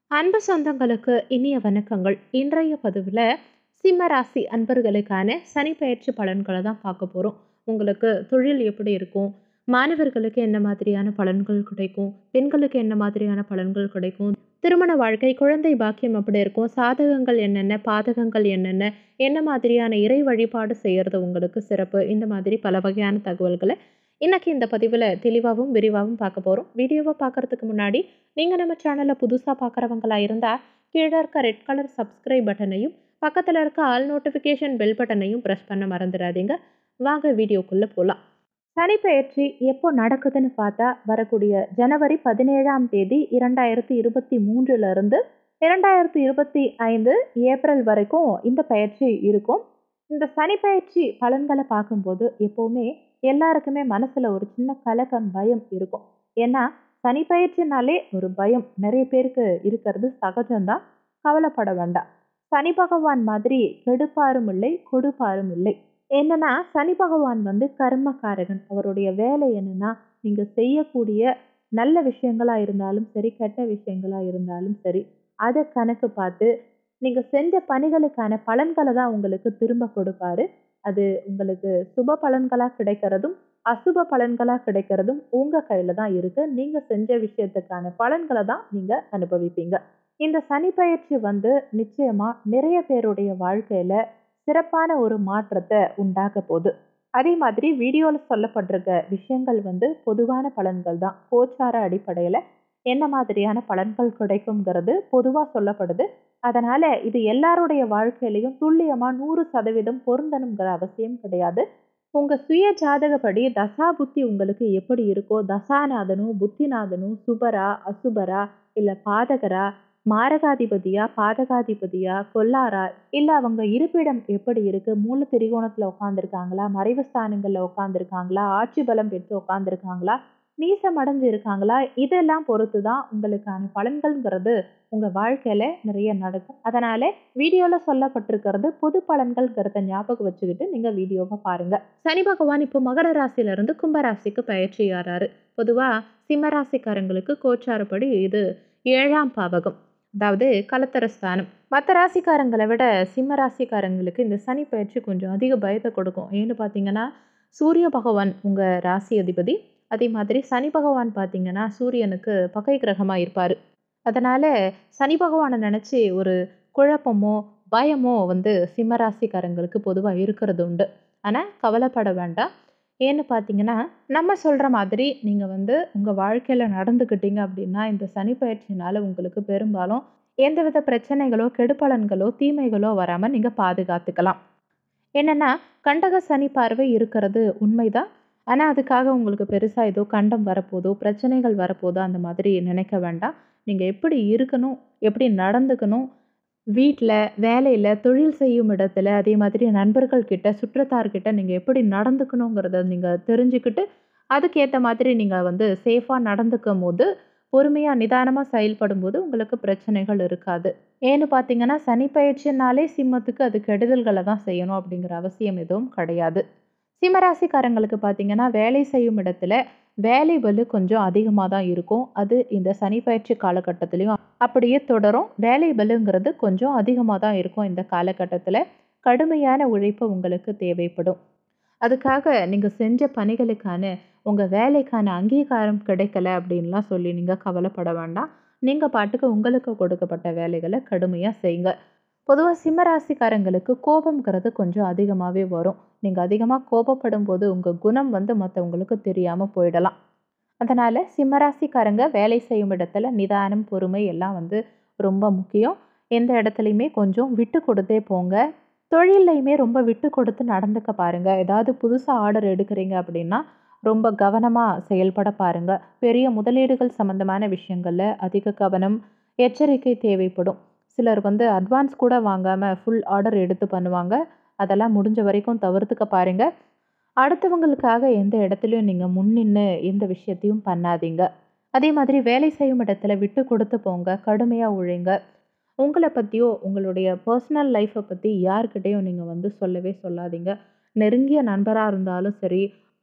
அன்பு சொந்தங்களுக்கு இனிய வணக்கங்கள் இன்றைய பதிவில் சிம்ம ராசி அன்பர்களுக்கான சனி பயிற்சி பலன்களை தான் பார்க்க போகிறோம் உங்களுக்கு தொழில் எப்படி இருக்கும் மாணவர்களுக்கு என்ன மாதிரியான பலன்கள் கிடைக்கும் பெண்களுக்கு என்ன மாதிரியான பலன்கள் கிடைக்கும் திருமண வாழ்க்கை குழந்தை பாக்கியம் எப்படி இருக்கும் சாதகங்கள் என்னென்ன பாதகங்கள் என்னென்ன என்ன மாதிரியான இறை வழிபாடு செய்கிறது உங்களுக்கு சிறப்பு இந்த மாதிரி பல வகையான தகவல்களை இன்னைக்கு இந்த பதிவில் தெளிவாகவும் விரிவாகவும் பார்க்க போகிறோம் வீடியோவை பார்க்கறதுக்கு முன்னாடி நீங்கள் நம்ம சேனலை புதுசாக பார்க்குறவங்களா இருந்தால் கீழே இருக்க ரெட் கலர் சப்ஸ்கிரைப் பட்டனையும் பக்கத்தில் இருக்க ஆல் நோட்டிஃபிகேஷன் பெல் பட்டனையும் ப்ரெஸ் பண்ண மறந்துடாதீங்க வாங்க வீடியோக்குள்ளே போகலாம் சனி பயிற்சி எப்போ நடக்குதுன்னு பார்த்தா வரக்கூடிய ஜனவரி பதினேழாம் தேதி இரண்டாயிரத்தி இருபத்தி மூன்றுலேருந்து இரண்டாயிரத்தி இருபத்தி ஐந்து ஏப்ரல் வரைக்கும் இந்த பயிற்சி இருக்கும் இந்த சனி பயிற்சி பலன்களை பார்க்கும்போது எப்போவுமே எல்லாருக்குமே மனசில் ஒரு சின்ன கலக்கம் பயம் இருக்கும் ஏன்னா சனி பயிற்சினாலே ஒரு பயம் நிறைய பேருக்கு இருக்கிறது சகஜம்தான் கவலைப்பட வேண்டாம் சனி பகவான் மாதிரி கெடுப்பாரும் இல்லை கொடுப்பாரும் இல்லை என்னன்னா சனி பகவான் வந்து கர்மக்காரகன் அவருடைய வேலை என்னன்னா நீங்க செய்யக்கூடிய நல்ல விஷயங்களா இருந்தாலும் சரி கெட்ட விஷயங்களா இருந்தாலும் சரி அதை கணக்கு பார்த்து நீங்க செஞ்ச பணிகளுக்கான பலன்களை தான் உங்களுக்கு திரும்ப கொடுப்பாரு அது உங்களுக்கு சுப பலன்களா கிடைக்கிறதும் அசுப பலன்களா கிடைக்கிறதும் உங்க கையில தான் இருக்கு நீங்க செஞ்ச விஷயத்துக்கான பலன்களை தான் நீங்க அனுபவிப்பீங்க இந்த சனி பயிற்சி வந்து நிச்சயமா நிறைய பேருடைய வாழ்க்கையில சிறப்பான ஒரு மாற்றத்தை உண்டாக்க போகுது அதே மாதிரி வீடியோவில் சொல்லப்பட்டிருக்க விஷயங்கள் வந்து பொதுவான பலன்கள் தான் கோச்சார அடிப்படையில் என்ன மாதிரியான பலன்கள் கிடைக்குங்கிறது பொதுவாக சொல்லப்படுது அதனால இது எல்லாருடைய வாழ்க்கையிலையும் துல்லியமாக நூறு சதவீதம் பொருந்தணுங்கிற அவசியம் கிடையாது உங்கள் சுய ஜாதகப்படி தசா புத்தி உங்களுக்கு எப்படி இருக்கோ தசாநாதனும் புத்திநாதனும் சுபரா அசுபரா இல்லை பாதகரா மாரகாதிபதியா பாதகாதிபதியா கொல்லாரா இல்லை அவங்க இருப்பிடம் எப்படி இருக்கு மூல திரிகோணத்தில் உட்காந்துருக்காங்களா மறைவு ஸ்தானங்களில் உட்காந்துருக்காங்களா ஆட்சி பலம் பெற்று உட்காந்துருக்காங்களா நீசம் அடைஞ்சு இருக்காங்களா இதெல்லாம் பொறுத்து தான் உங்களுக்கான பலன்கள்ங்கிறது உங்கள் வாழ்க்கையில் நிறைய நடக்கும் அதனால் வீடியோவில் சொல்லப்பட்டிருக்கிறது பொது பலன்கள்ங்கிறத ஞாபகம் வச்சுக்கிட்டு நீங்கள் வீடியோவை பாருங்கள் சனி பகவான் இப்போ மகர ராசியிலிருந்து கும்பராசிக்கு பயிற்சி ஆறாரு பொதுவாக சிம்மராசிக்காரங்களுக்கு கோச்சாரப்படி இது ஏழாம் பாவகம் அதாவது கலத்தர ஸ்தானம் மற்ற ராசிக்காரங்களை விட சிம்ம ராசிக்காரங்களுக்கு இந்த சனி பயிற்சி கொஞ்சம் அதிக பயத்தை கொடுக்கும் ஏன்னு பார்த்தீங்கன்னா சூரிய பகவான் உங்கள் ராசி அதிபதி அதே மாதிரி சனி பகவான் பார்த்தீங்கன்னா சூரியனுக்கு பகை கிரகமாக இருப்பார் அதனால் சனி பகவானை நினச்சி ஒரு குழப்பமோ பயமோ வந்து சிம்மராசிக்காரங்களுக்கு பொதுவாக இருக்கிறது உண்டு ஆனால் கவலைப்பட வேண்டாம் ஏன்னு பார்த்தீங்கன்னா நம்ம சொல்கிற மாதிரி நீங்கள் வந்து உங்கள் வாழ்க்கையில் நடந்துக்கிட்டீங்க அப்படின்னா இந்த சனி பயிற்சினால் உங்களுக்கு பெரும்பாலும் எந்தவித பிரச்சனைகளோ கெடுபலன்களோ தீமைகளோ வராமல் நீங்கள் பாதுகாத்துக்கலாம் என்னென்னா கண்டக சனி பார்வை இருக்கிறது உண்மைதான் ஆனால் அதுக்காக உங்களுக்கு பெருசாக ஏதோ கண்டம் வரப்போதோ பிரச்சனைகள் வரப்போதோ அந்த மாதிரி நினைக்க வேண்டாம் நீங்கள் எப்படி இருக்கணும் எப்படி நடந்துக்கணும் வீட்டில் வேலையில் தொழில் செய்யும் இடத்துல அதே மாதிரி நண்பர்கள்கிட்ட சுற்றத்தார்கிட்ட நீங்கள் எப்படி நடந்துக்கணுங்கிறத நீங்கள் தெரிஞ்சுக்கிட்டு அதுக்கேற்ற மாதிரி நீங்கள் வந்து சேஃபாக நடந்துக்கும் போது பொறுமையாக நிதானமாக செயல்படும் போது உங்களுக்கு பிரச்சனைகள் இருக்காது ஏன்னு பார்த்தீங்கன்னா சனி பயிற்சினாலே சிம்மத்துக்கு அது கெடுதல்களை தான் செய்யணும் அப்படிங்கிற அவசியம் எதுவும் கிடையாது சிம்மராசிக்காரங்களுக்கு பார்த்தீங்கன்னா வேலை செய்யும் இடத்துல வேலை பலு கொஞ்சம் அதிகமாக தான் இருக்கும் அது இந்த சனி பயிற்சி காலகட்டத்திலையும் அப்படியே தொடரும் வேலை பலுங்கிறது கொஞ்சம் அதிகமாக தான் இருக்கும் இந்த காலகட்டத்தில் கடுமையான உழைப்பு உங்களுக்கு தேவைப்படும் அதுக்காக நீங்கள் செஞ்ச பணிகளுக்கான உங்கள் வேலைக்கான அங்கீகாரம் கிடைக்கல அப்படின்லாம் சொல்லி நீங்கள் கவலைப்பட வேண்டாம் நீங்கள் பாட்டுக்கு உங்களுக்கு கொடுக்கப்பட்ட வேலைகளை கடுமையாக செய்யுங்க பொதுவாக சிம்மராசிக்காரங்களுக்கு கோபம்ங்கிறது கொஞ்சம் அதிகமாகவே வரும் நீங்கள் அதிகமாக கோபப்படும் போது உங்கள் குணம் வந்து மற்றவங்களுக்கு தெரியாமல் போயிடலாம் அதனால் சிம்மராசிக்காரங்க வேலை செய்யும் இடத்துல நிதானம் பொறுமை எல்லாம் வந்து ரொம்ப முக்கியம் எந்த இடத்துலையுமே கொஞ்சம் விட்டு கொடுத்தே போங்க தொழிலையுமே ரொம்ப விட்டு கொடுத்து நடந்துக்க பாருங்கள் ஏதாவது புதுசாக ஆர்டர் எடுக்கிறீங்க அப்படின்னா ரொம்ப கவனமாக செயல்பட பாருங்கள் பெரிய முதலீடுகள் சம்மந்தமான விஷயங்களில் அதிக கவனம் எச்சரிக்கை தேவைப்படும் சிலர் வந்து அட்வான்ஸ் கூட வாங்காமல் ஃபுல் ஆர்டர் எடுத்து பண்ணுவாங்க அதெல்லாம் முடிஞ்ச வரைக்கும் தவிர்த்துக்க பாருங்க அடுத்தவங்களுக்காக எந்த இடத்துலையும் நீங்கள் முன்னின்று எந்த விஷயத்தையும் பண்ணாதீங்க அதே மாதிரி வேலை செய்யும் இடத்துல விட்டு கொடுத்து போங்க கடுமையாக உழைங்க உங்களை பற்றியோ உங்களுடைய பர்சனல் லைஃப்பை பற்றி யார்கிட்டையும் நீங்கள் வந்து சொல்லவே சொல்லாதீங்க நெருங்கிய நண்பராக இருந்தாலும் சரி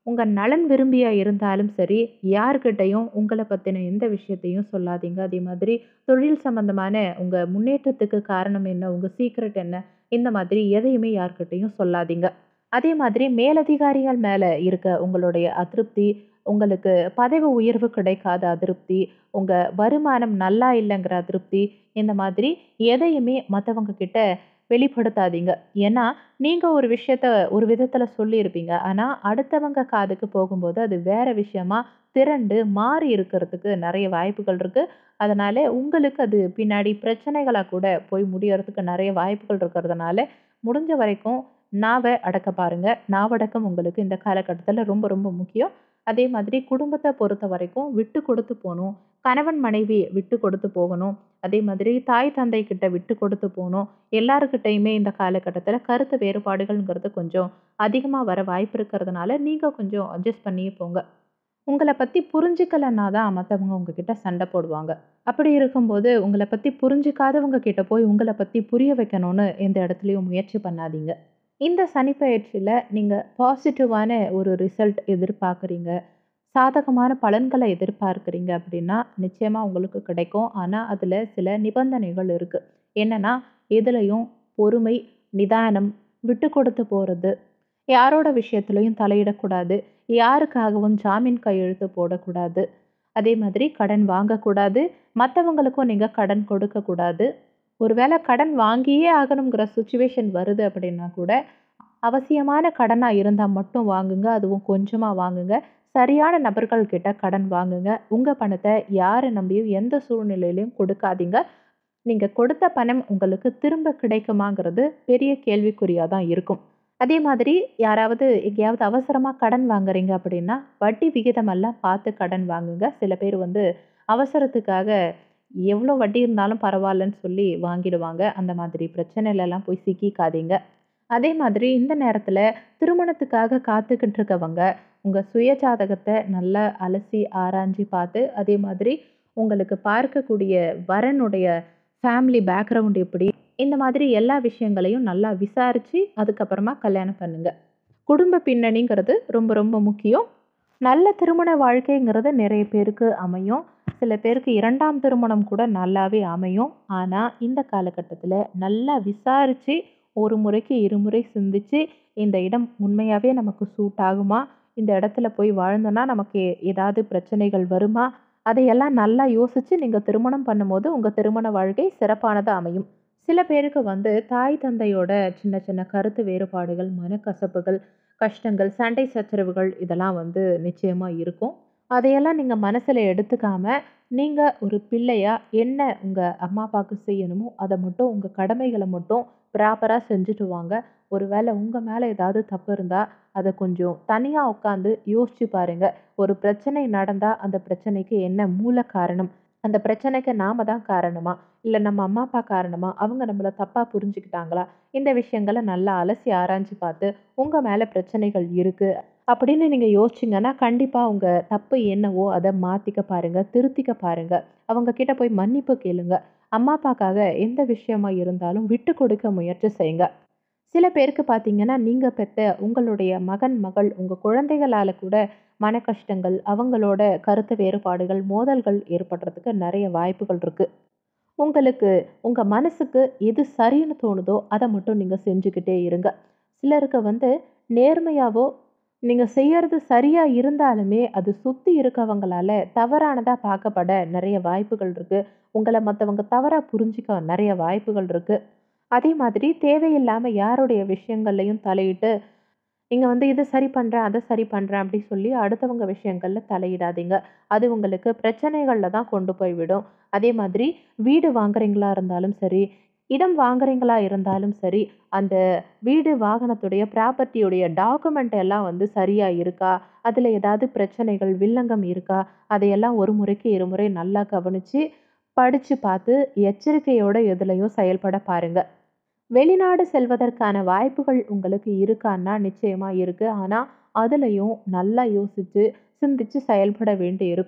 உங்க நலன் விரும்பியா இருந்தாலும் சரி, யார்கிட்டயும் உங்கள பத்தின எந்த விஷயத்தையும் சொல்லாதீங்க. அதே மாதிரி தொழில் சம்மந்தமான உங்க முன்னேற்றத்துக்கு காரணம் என்ன? உங்க சீக்ரெட் என்ன? இந்த மாதிரி எதையுமே யார்கிட்டயும் சொல்லாதீங்க. அதே மாதிரி மேலதிகாரிகள் மேல இருக்க உங்களுடைய அதிருப்தி, உங்களுக்கு பதவி உயர்வு கிடைக்காத அதிருப்தி, உங்க வருமானம் நல்லா இல்லங்கிற அதிருப்தி, இந்த மாதிரி எதையுமே மத்தவங்க கிட்ட வெளிப்படுத்தாதீங்க. ஏன்னா, நீங்க ஒரு விஷயத்த ஒரு விதத்துல சொல்லியிருப்பீங்க. ஆனா, அடுத்தவங்க காதுக்கு போகும்போது அது வேற விஷயமா திரண்டு மாறி இருக்கிறதுக்கு நெறைய வாய்ப்புகள் இருக்கு. அதனால உங்களுக்கு அது பின்னாடி பிரச்சனைகளா கூட போய் முடியறதுக்கு நெறைய வாய்ப்புகள் இருக்கிறதுனால, முடிஞ்ச வரைக்கும் நாவ அடக்க பாருங்க. நாவடக்கம் உங்களுக்கு இந்த காலகட்டத்துல ரொம்ப ரொம்ப முக்கியம். அதே மாதிரி குடும்பத்த பொறுத்தவரைக்கும் விட்டு கொடுத்து போணும். கணவன், மனைவி விட்டு கொடுத்து போகணும். அதே மாதிரி தாய், தந்தை கிட்ட விட்டு கொடுத்து போணும். எல்லார்கிட்டயுமே இந்த காலகட்டத்துல கருத்து வேறுபாடுகள்ங்கிறது கொஞ்சம் அதிகமா வர வாய்ப்பு இருக்கிறதுனால, நீங்க கொஞ்சம் அட்ஜஸ்ட் பண்ணியே போங்க. உங்கள பத்தி புரிஞ்சுக்கலன்னா தான் மத்தவங்க உங்ககிட்ட சண்ட போடுவாங்க. அப்படி இருக்கும்போது, உங்கள பத்தி புரிஞ்சுக்காதவங்க கிட்ட போய் உங்கள பத்தி புரிய வைக்கணும்னு எந்த இடத்துலயும் முயற்சி பண்ணாதீங்க. இந்த சனிப்பெயர்ச்சியில நீங்க பாசிட்டிவான ஒரு ரிசல்ட் எதிர்பார்க்குறீங்க. சாதகமான பலன்கள எதிர்பார்க்கிறீங்க அப்படின்னா, நிச்சயமா உங்களுக்கு கிடைக்கும். ஆனா, அதுல சில நிபந்தனைகள் இருக்கு. என்னன்னா, எதுலயும் பொறுமை, நிதானம், விட்டு கொடுத்து போறது, யாரோட விஷயத்துலயும் தலையிடக்கூடாது. யாருக்காகவும் ஜாமீன் கையெழுத்து போடக்கூடாது. அதே மாதிரி கடன் வாங்கக்கூடாது. மத்தவங்களுக்கும் நீங்க கடன் கொடுக்கக்கூடாது. ஒருவேள கடன் வாங்கியே ஆகணுங்கிற சிச்சுவேஷன் வருது அப்படின்னா கூட, அவசியமான கடனா இருந்தா மட்டும் வாங்குங்க. அதுவும் கொஞ்சமா வாங்குங்க. சரியான நபர்கள் கிட்ட கடன் வாங்குங்க. உங்க பணத்த யார நம்பியும் எந்த சூழ்நிலையிலயும் கொடுக்காதீங்க. நீங்க கொடுத்த பணம் உங்களுக்கு திரும்ப கிடைக்குமாங்கிறது பெரிய கேள்விக்குறியா தான் இருக்கும். அதே மாதிரி யாராவது எங்கேயாவது அவசரமா கடன் வாங்குறீங்க அப்படின்னா, வட்டி விகிதமெல்லாம் பார்த்து கடன் வாங்குங்க. சில பேர் வந்து அவசரத்துக்காக எவ்வளோ வட்டி இருந்தாலும் பரவாயில்லன்னு சொல்லி வாங்கிடுவாங்க. அந்த மாதிரி பிரச்சனையிலலாம் போய் சிக்கிக்காதீங்க. அதே மாதிரி இந்த நேரத்துல திருமணத்துக்காக காத்துக்கிட்டு இருக்கவங்க, உங்க சுய ஜாதகத்த நல்லா அலசி ஆராய்ஞ்சு பார்த்து, அதே மாதிரி உங்களுக்கு பார்க்கக்கூடிய வரனுடைய ஃபேமிலி பேக்ரவுண்ட் எப்படி? இந்த மாதிரி எல்லா விஷயங்களையும் நல்லா விசாரிச்சு, அதுக்கப்புறமா கல்யாணம் பண்ணுங்க. குடும்ப பின்னணிங்கிறது ரொம்ப ரொம்ப முக்கியம். நல்ல திருமண வாழ்க்கைங்கிறது நெறைய பேருக்கு அமையும். சில பேருக்கு 2ஆம் திருமணம் கூட நல்லாவே அமையும். ஆனா, இந்த காலகட்டத்துல நல்லா விசாரிச்சு, ஒரு முறைக்கு இருமுறை சிந்திச்சு, இந்த இடம் உண்மையாவே நமக்கு சூட் ஆகுமா? இந்த இடத்துல போய் வாழ்ந்தோம்னா நமக்கு ஏதாவது பிரச்சனைகள் வருமா? அதையெல்லாம் நல்லா யோசிச்சு நீங்க திருமணம் பண்ணும்போது, உங்க திருமண வாழ்க்கை சிறப்பானதா அமையும். சில பேருக்கு வந்து தாய், தந்தையோட சின்ன சின்ன கருத்து வேறுபாடுகள், மனக்கசப்புகள், கஷ்டங்கள், சண்டை சச்சரவுகள் இதெல்லாம் வந்து நிச்சயமா இருக்கும். அதையெல்லாம் நீங்க மனசுல எடுத்துக்காம, நீங்க ஒரு பிள்ளையா என்ன உங்க அம்மா, அப்பாவுக்கு செய்யணுமோ, அத மட்டும் உங்க கடமைகள மட்டும் ப்ராப்பரா செஞ்சுட்டு வாங்க. ஒரு வேள உங்க மேல ஏதாவது தப்பு இருந்தா, அத கொஞ்சம் தனியா உட்காந்து யோசிச்சு பாருங்க. ஒரு பிரச்சனை நடந்தா, அந்த பிரச்சனைக்கு என்ன மூல காரணம்? அந்த பிரச்சனைக்கு நாம தான் காரணமா? இல்ல நம்ம அம்மா, அப்பா காரணமா? அவங்க நம்மள தப்பா புரிஞ்சுக்கிட்டாங்களா? இந்த விஷயங்கள நல்லா அலசி ஆராய்ஞ்சு பார்த்து, உங்க மேல பிரச்சனைகள் இருக்கு அப்படின்னு நீங்க யோசிச்சீங்கன்னா, கண்டிப்பா உங்க தப்பு என்னவோ அத மாத்திக்க பாருங்க. திருத்திக்க பாருங்க. அவங்க கிட்ட போய் மன்னிப்பு கேளுங்க. அம்மா, அப்பாக்காக எந்த விஷயமா இருந்தாலும் விட்டு கொடுக்க முயற்சி செய்யுங்க. சில பேருக்கு பார்த்தீங்கன்னா, நீங்க பெத்த உங்களுடைய மகன், மகள், உங்க குழந்தைகளால கூட மனக்கஷ்டங்கள், அவங்களோட கருத்து வேறுபாடுகள், மோதல்கள் ஏற்படுறதுக்கு நெறைய வாய்ப்புகள் இருக்கு. உங்களுக்கு உங்க மனசுக்கு எது சரின்னு தோணுதோ, அத மட்டும் நீங்க செஞ்சுக்கிட்டே இருங்க. சிலருக்கு வந்து நேர்மையாவோ, நீங்க செய்யறது சரியா இருந்தாலுமே, அது சுத்தி இருக்கவங்களால தவறானதா பார்க்கப்பட நெறைய வாய்ப்புகள் இருக்கு. உங்கள மத்தவங்க தவறா புரிஞ்சுக்க நெறைய வாய்ப்புகள் இருக்கு. அதே மாதிரி தேவையில்லாம யாருடைய விஷயங்கள்லயும் தலையிட்டு, நீங்க வந்து இத சரி பண்றேன், அத சரி பண்றேன் அப்படி சொல்லி அடுத்தவங்க விஷயங்கள்ல தலையிடாதீங்க. அது உங்களுக்கு பிரச்சனைகள்ல தான் கொண்டு போய் விடும். அதே மாதிரி வீடு வாங்குறீங்களா இருந்தாலும் சரி, இடம் வாங்குறீங்களா இருந்தாலும் சரி, அந்த வீடு வாகனத்துடைய ப்ராப்பர்ட்டியுடைய டாக்குமெண்ட் எல்லாம் வந்து சரியா இருக்கா? அதுல ஏதாவது பிரச்சனைகள், வில்லங்கம் இருக்கா? அதையெல்லாம் ஒரு முறைக்கு இருமுறை நல்லா கவனிச்சு, படிச்சு பார்த்து எச்சரிக்கையோட எதுலயும் செயல்பட பாருங்க. வெளிநாடு செல்வதற்கான வாய்ப்புகள் உங்களுக்கு இருக்கான்னா, நிச்சயமா இருக்கு. ஆனா, அதுலயும் நல்லா யோசிச்சு, சிந்திச்சு செயல்பட வேண்டி இருக்கும்.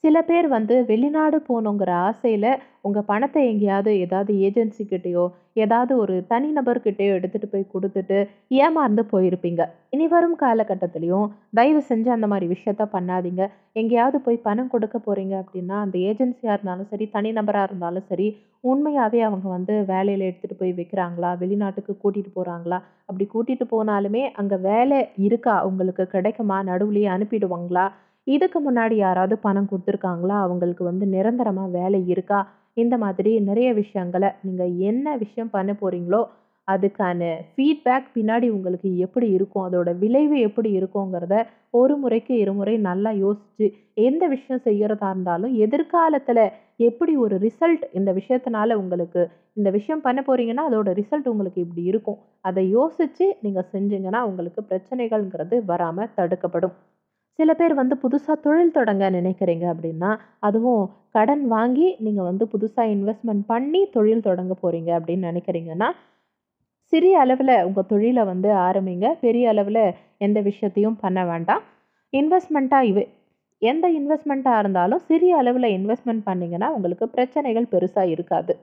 சில பேர் வந்து வெளிநாடு போகணுங்கிற ஆசையில உங்க பணத்த எங்கேயாவது ஏதாவது ஏஜென்சி கிட்டயோ, ஏதாவது ஒரு தனிநபர்கிட்டயோ எடுத்துட்டு போய் குடுத்துட்டு ஏமாந்து போயிருப்பீங்க. இனி வரும் காலகட்டத்திலயும் தயவு செஞ்சு அந்த மாரி விஷயத்த பண்ணாதீங்க. எங்கேயாவது போய் பணம் கொடுக்க போறீங்க அப்படின்னா, அந்த ஏஜென்சியா இருந்தாலும் சரி, தனிநபரா இருந்தாலும் சரி, உண்மையாவே அவங்க வந்து வேலையில எடுத்துட்டு போய் வைக்கிறாங்களா? வெளிநாட்டுக்கு கூட்டிட்டு போறாங்களா? அப்படி கூட்டிட்டு போனாலுமே அங்க வேலை இருக்கா? உங்களுக்கு கிடைக்குமா? நடுவுலயே அனுப்பிடுவாங்களா? இதுக்கு முன்னாடி யாராவது பணம் குடுத்துருக்காங்களா? அவங்களுக்கு வந்து நிரந்தரமா வேலை இருக்கா? இந்த மாதிரி நிறைய விஷயங்கள நீங்க என்ன விஷயம் பண்ண போறீங்களோ, அதுக்கான ஃபீட்பேக் பின்னாடி உங்களுக்கு எப்படி இருக்கும்? அதோட விளைவு எப்படி இருக்குங்கிறத ஒரு முறைக்கு இருமுறை நல்லா யோசிச்சு, எந்த விஷயம் செய்யறதா இருந்தாலும் எதிர்காலத்துல எப்படி ஒரு ரிசல்ட் இந்த விஷயத்தினால உங்களுக்கு இந்த விஷயம் பண்ண போறீங்கன்னா, அதோட ரிசல்ட் உங்களுக்கு இப்படி இருக்கும். அத யோசிச்சு நீங்க செஞ்சீங்கன்னா, உங்களுக்கு பிரச்சனைகள்ங்கிறது வராம தடுக்கப்படும். சில பேர் வந்து புதுசா தொழில் தொடங்க நினைக்கிறீங்க அப்படின்னா, அதுவும் கடன் வாங்கி நீங்க வந்து புதுசா இன்வெஸ்ட்மென்ட் பண்ணி தொழில் தொடங்க போறீங்க அப்படின்னு நினைக்கிறீங்கன்னா, சிறிய அளவுல உங்க தொழில வந்து ஆரம்பிங்க. பெரிய அளவுல எந்த விஷயத்தையும் பண்ண வேண்டாம். இன்வெஸ்ட்மென்ட்டா இவ எந்த இன்வெஸ்ட்மென்ட்டா இருந்தாலும் சிறிய அளவுல இன்வெஸ்ட்மென்ட் பண்ணீங்கன்னா, உங்களுக்கு பிரச்சனைகள் பெருசா இருக்காது.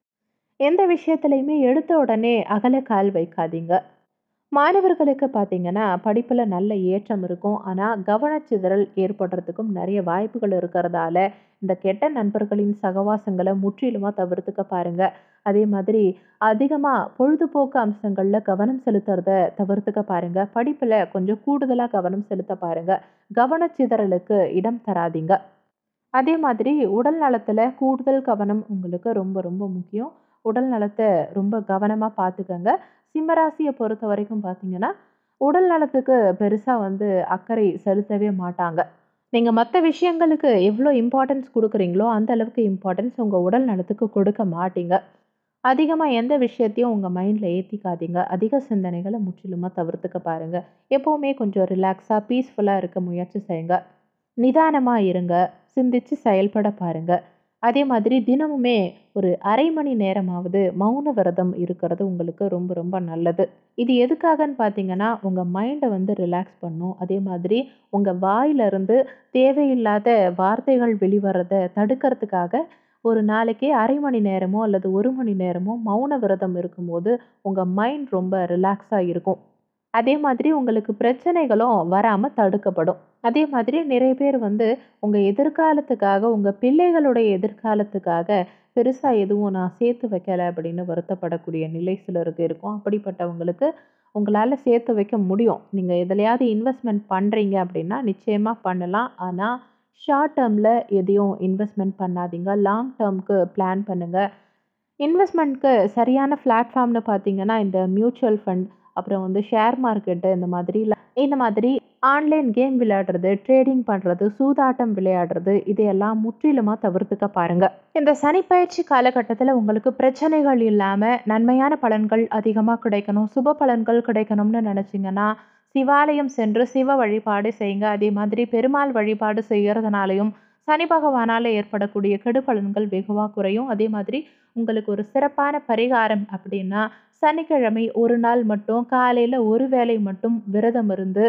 எந்த விஷயத்திலயுமே எடுத்த உடனே அகல கால் வைக்காதீங்க. மாணவர்களுக்கு பார்த்தீங்கன்னா, படிப்புல நல்ல ஏற்றம் இருக்கும். ஆனா, கவனச்சிதறல் ஏற்படுறதுக்கும் நெறைய வாய்ப்புகள் இருக்கிறதால, இந்த கெட்ட நண்பர்களின் சகவாசங்கள முற்றிலுமா தவிர்த்துக்க பாருங்க. அதே மாதிரி அதிகமா பொழுதுபோக்கு அம்சங்கள்ல கவனம் செலுத்துறத தவிர்த்துக்க பாருங்க. படிப்புல கொஞ்சம் கூடுதலா கவனம் செலுத்த பாருங்க. கவனச்சிதறலுக்கு இடம் தராதீங்க. அதே மாதிரி உடல் நலத்துல கூடுதல் கவனம் உங்களுக்கு ரொம்ப ரொம்ப முக்கியம். உடல் நலத்த ரொம்ப கவனமா பார்த்துக்கங்க. சிம்ம ராசிய பொறுத்தவரைக்கும் பார்த்தீங்கன்னா, உடல் நலத்துக்கு பெருசா வந்து அக்கறை செலுத்தவே மாட்டாங்க. நீங்க மத்த விஷயங்களுக்கு எவ்ளோ இம்பார்ட்டன்ஸ் குடுக்குறீங்களோ, அந்த அளவுக்கு இம்பார்ட்டன்ஸ் உங்க உடல் நலத்துக்கு கொடுக்க மாட்டீங்க. அதிகமா எந்த விஷயத்தையும் உங்க மைண்ட்ல ஏத்திக்காதீங்க. அதிக சிந்தனைகள முற்றிலுமா தவிர்த்துக்க பாருங்க. எப்பவுமே கொஞ்சம் ரிலாக்ஸா, பீஸ்ஃபுல்லா இருக்க முயற்சி செய்யுங்க. நிதானமா இருங்க. சிந்திச்சு செயல்பட பாருங்க. அதே மாதிரி தினமுமே ஒரு 1/2 மணி நேரமாவது மௌன விரதம் இருக்கிறது உங்களுக்கு ரொம்ப ரொம்ப நல்லது. இது எதுக்காகன்னு பார்த்தீங்கன்னா, உங்க மைண்ட வந்து ரிலாக்ஸ் பண்ணும். அதே மாதிரி உங்க வாயிலிருந்து தேவையில்லாத வார்த்தைகள் வெளிவர்றத தடுக்கிறதுக்காக ஒரு நாளைக்கு 1/2 மணி நேரமோ அல்லது 1 மணி நேரமோ மௌன விரதம் இருக்கும்போது, உங்க மைண்ட் ரொம்ப ரிலாக்ஸா இருக்கும். அதே மாதிரி உங்களுக்கு பிரச்சனைகளும் வராம தடுக்கப்படும். அதே மாதிரி நிறைய பேர் வந்து உங்க எதிர்காலத்துக்காக, உங்க பிள்ளைகளுடைய எதிர்காலத்துக்காக பெருசா எதுவும் நான் சேர்த்து வைக்கல அப்படின்னு வருத்தப்படக்கூடிய நிலை சிலருக்கு இருக்கும். அப்படிப்பட்டவங்களுக்கு உங்களால சேர்த்து வைக்க முடியும். நீங்க எதுலயாவது இன்வெஸ்ட்மென்ட் பண்றீங்க அப்படின்னா, நிச்சயமா பண்ணலாம். ஆனா, ஷார்ட் டெர்ம்ல எதையும் இன்வெஸ்ட்மென்ட் பண்ணாதீங்க. லாங் டெர்ம்க்கு பிளான் பண்ணுங்க. இன்வெஸ்ட்மென்ட்க்கு சரியான பிளாட்ஃபார்ம்னு பார்த்தீங்கன்னா, இந்த மியூச்சுவல் ஃபண்ட், அப்புறம் வந்து ஷேர் மார்க்கெட் இந்த மாதிரி இந்த மாதிரி ஆன்லைன் கேம் விளையாடுறது, ட்ரேடிங் பண்றது, சூதாட்டம் விளையாடுறது இதையெல்லாம் முற்றிலுமா தவிர்த்துக்க பாருங்க. இந்த சனிப்பெயர்ச்சி காலகட்டத்தில உங்களுக்கு பிரச்சனைகள் இல்லாம நன்மையான பலன்கள் அதிகமா கிடைக்கணும், சுப பலன்கள் கிடைக்கணும்னு நினைச்சீங்கன்னா, சிவாலயம் சென்று சிவ வழிபாடு செய்யுங்க. அதே மாதிரி பெருமாள் வழிபாடு செய்யறதுனாலயும் சனி பகவானால ஏற்படக்கூடிய கெடுபலன்கள் வெகுவா குறையும். அதே மாதிரி உங்களுக்கு ஒரு சிறப்பான பரிகாரம் அப்படின்னா, சனிக்கிழமை ஒரு நாள் மட்டும் காலையில ஒரு வேளை மட்டும் விரதம் இருந்து,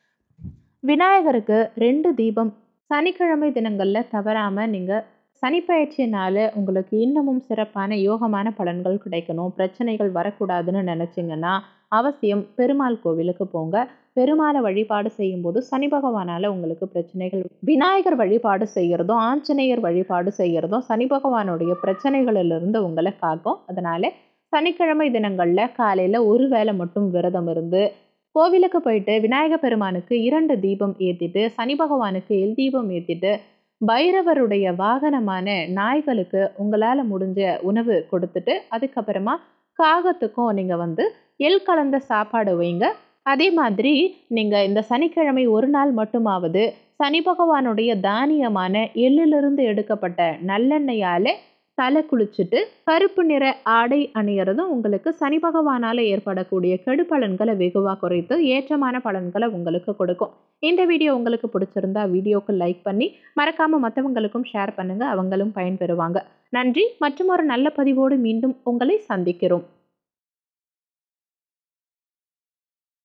விநாயகருக்கு 2 தீபம் சனிக்கிழமை தினங்கள்ல தவறாம நீங்க சனிப்பெயர்ச்சியினால உங்களுக்கு இன்னமும் சிறப்பான யோகமான பலன்கள் கிடைக்கணும், பிரச்சனைகள் வரக்கூடாதுன்னு நினைச்சீங்கன்னா, அவசியம் பெருமாள் கோவிலுக்கு போங்க. பெருமாள வழிபாடு செய்யும்போது சனி பகவானால உங்களுக்கு பிரச்சனைகள் விநாயகர் வழிபாடு செய்யறதும், ஆஞ்சநேயர் வழிபாடு செய்யறதும் சனி பகவானுடைய பிரச்சனைகளிலிருந்து உங்கள காக்கும். அதனால சனிக்கிழமை தினங்கள்ல காலையில ஒரு வேளை மட்டும் விரதம் இருந்து, கோவிலுக்கு போயிட்டு விநாயக பெருமானுக்கு 2 தீபம் ஏத்திட்டு, சனி பகவானுக்கு எல் தீபம் ஏத்திட்டு, பைரவருடைய வாகனமான நாய்களுக்கு உங்களால முடிஞ்ச உணவு கொடுத்துட்டு, அதுக்கப்புறமா காகத்துக்கும் நீங்க வந்து எள் கலந்த சாப்பாடு வைங்க. அதே மாதிரி நீங்க இந்த சனிக்கிழமை ஒரு நாள் மட்டுமாவது சனி பகவானுடைய தானியமான எள்ளிலிருந்து எடுக்கப்பட்ட நல்லெண்ணெயால தலை குளிச்சுட்டு, கருப்பு நிற ஆடை அணியறதும் உங்களுக்கு சனி பகவானால ஏற்படக்கூடிய கெடுபலன்கள வெகுவா குறைத்து ஏற்றமான பலன்கள உங்களுக்கு கொடுக்கும். இந்த வீடியோ உங்களுக்கு பிடிச்சிருந்தா வீடியோக்கு லைக் பண்ணி, மறக்காம மத்தவங்களுக்கும் ஷேர் பண்ணுங்க. அவங்களும் பயன்பெறுவாங்க. நன்றி. மற்றுமொரு நல்ல பதிவோடு மீண்டும் உங்களை சந்திக்கிறோம்.